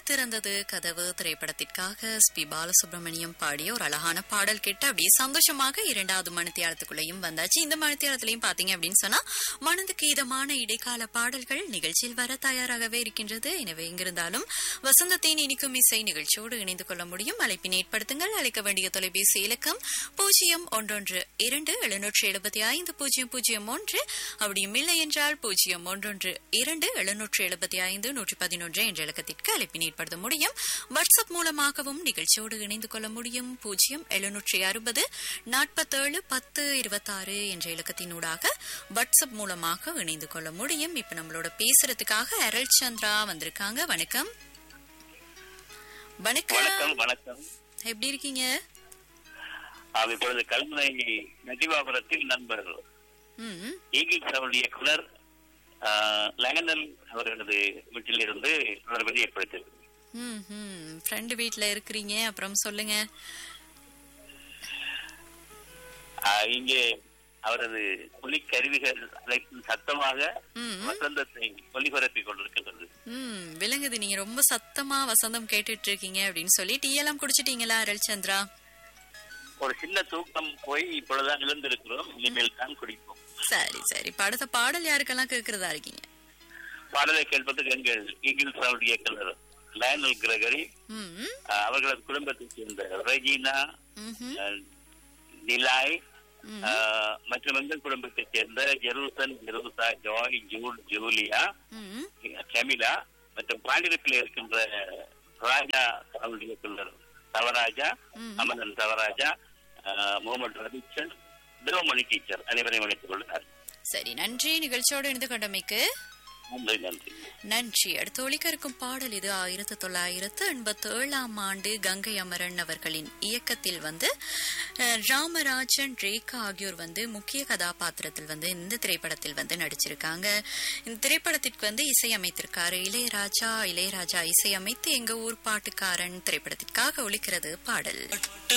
திறந்தது கதவு திரைப்படத்திற்காக எஸ் பி பாலசுப்ரமணியம் பாடிய ஒரு அழகான பாடல் கேட்டு அப்படியே சந்தோஷமாக இரண்டாவது மணித்தியாலத்துக்குள்ளேயும் வந்தாச்சு இந்த மணித்தியாலத்திலையும் பாத்தீங்க அப்படின்னு சொன்னா மனதுக்கு இதமான இடைக்கால பாடல்கள் நிகழ்ச்சியில் வர தயாராகவே இருக்கின்றது எனவே எங்கிருந்தாலும் வசந்தத்தின் இனிக்கும் இசை நிகழ்ச்சியோடு இணைந்து கொள்ள முடியும் அழைப்பினை ஏற்படுத்துங்கள் அழைக்க வேண்டிய தொலைபேசி இலக்கம் பூஜ்ஜியம் ஒன்றொன்று இரண்டு எழுநூற்றி எழுபத்தி ஐந்து பூஜ்ஜியம் பூஜ்ஜியம் ஒன்று அப்படியும் இல்லை என்றால் பூஜ்ஜியம் ஒன்றொன்று இரண்டு எழுநூற்றி எழுபத்தி ஐந்து நூற்றி பதினொன்று என்ற இலக்கத்திற்கு அழைப்பினை ஏற்படுத்த முடியும் வாட்ஸ்அப் மூலமாகவும் நிகழ்ச்சியோடு இணைந்து கொள்ள முடியும் பூஜ்ஜியம் எழுநூற்றி அறுபது நாற்பத்தேழு பத்து இருபத்தாறு என்ற இலக்கத்தினூடாக வாட்ஸ்அப் மூலமாக இணைந்து கொள்ள முடியும் இப்ப நம்மளோட பேசுறதுக்காக அருள் சந்திரா வந்திருக்காங்க வணக்கம் வணக்கம் வணக்கம் வணக்கம் எப்படி இருக்கீங்க ஆம், இப்பொழுது கல்முனை நதிவாபுரத்தில் நண்பர் ம் ஈகிள்ஸ் அவருடைய இயக்குனர் லெகனல் அவர்களது வீட்டில் இருந்து தொடர்பதை ஏற்படுத்தியது ம் ம் ஃப்ரெண்டு வீட்ல இருக்கிறீங்க அப்புறம் சொல்லுங்க ஆ, இங்கே அவரது ஒலிக்கருவிகள் அனைத்தும் சத்தமாக ம் வசந்தத்தை ஒலிபரப்பிக் கொண்டிருக்கின்றது ம் விளங்குது நீங்க ரொம்ப சத்தமா வசந்தம் கேட்டுட்டு இருக்கீங்க அப்படின்னு சொல்லி டீ எல்லாம் குடிச்சிட்டீங்களா அருள் சந்திரா ஒரு சின்ன தூக்கம் போய் இப்பொழுதுதான் எழுந்திருக்கிறோம் இனிமேல் தான் குடிப்போம் சரி சரி இப்ப அடுத்த பாடல் யாருக்கெல்லாம் கேட்கறதா இருக்கீங்க பாடலை கேட்பதற்கு எங்கள் ஈகிள்ஸ் அவருடைய இயக்குனர் லயனல் கிரகரி ம் ம், ஆ, அவர்களது குடும்பத்தைச் சேர்ந்த ரெஜினா ம்ஹும், அஹ், நிலாய் ம், அஹ், மற்றும் எங்கள் குடும்பத்தைச் சேர்ந்த ஜெருசன் ஜெருசா ஜாய் ஜூல் ஜூலியா ம், கமிலா மற்றும் பாண்டிருப்பில் இருக்கின்ற ராஜா அவருடைய பிள்ளர் தவராஜா ம். அமரன் தவராஜா அஹ், முகமது ரபிச்சன் திரௌமணி டீச்சர் அனைவரையும் அழைத்துக் கொள்கிறார் சரி நன்றி நிகழ்ச்சியோடு இணைந்து கொண்டமைக்கு நன்றி நன்றி நன்றி அடுத்து ஒலிக்க இருக்கும் பாடல் இது ஆயிரத்தி தொள்ளாயிரத்து எண்பத்தி ஏழாம் ஆண்டு கங்கை அமரன் அவர்களின் இயக்கத்தில் வந்து அஹ், ராமராஜன் ரேகா ஆகியோர் வந்து முக்கிய கதாபாத்திரத்தில் வந்து இந்த திரைப்படத்தில் வந்து நடிச்சிருக்காங்க இந்த திரைப்படத்திற்கு வந்து இசையமைத்திருக்காரு இளையராஜா இளையராஜா இசையமைத்து எங்க ஊர் பாட்டுக்காரன் திரைப்படத்திற்காக ஒலிக்கிறது பாடல்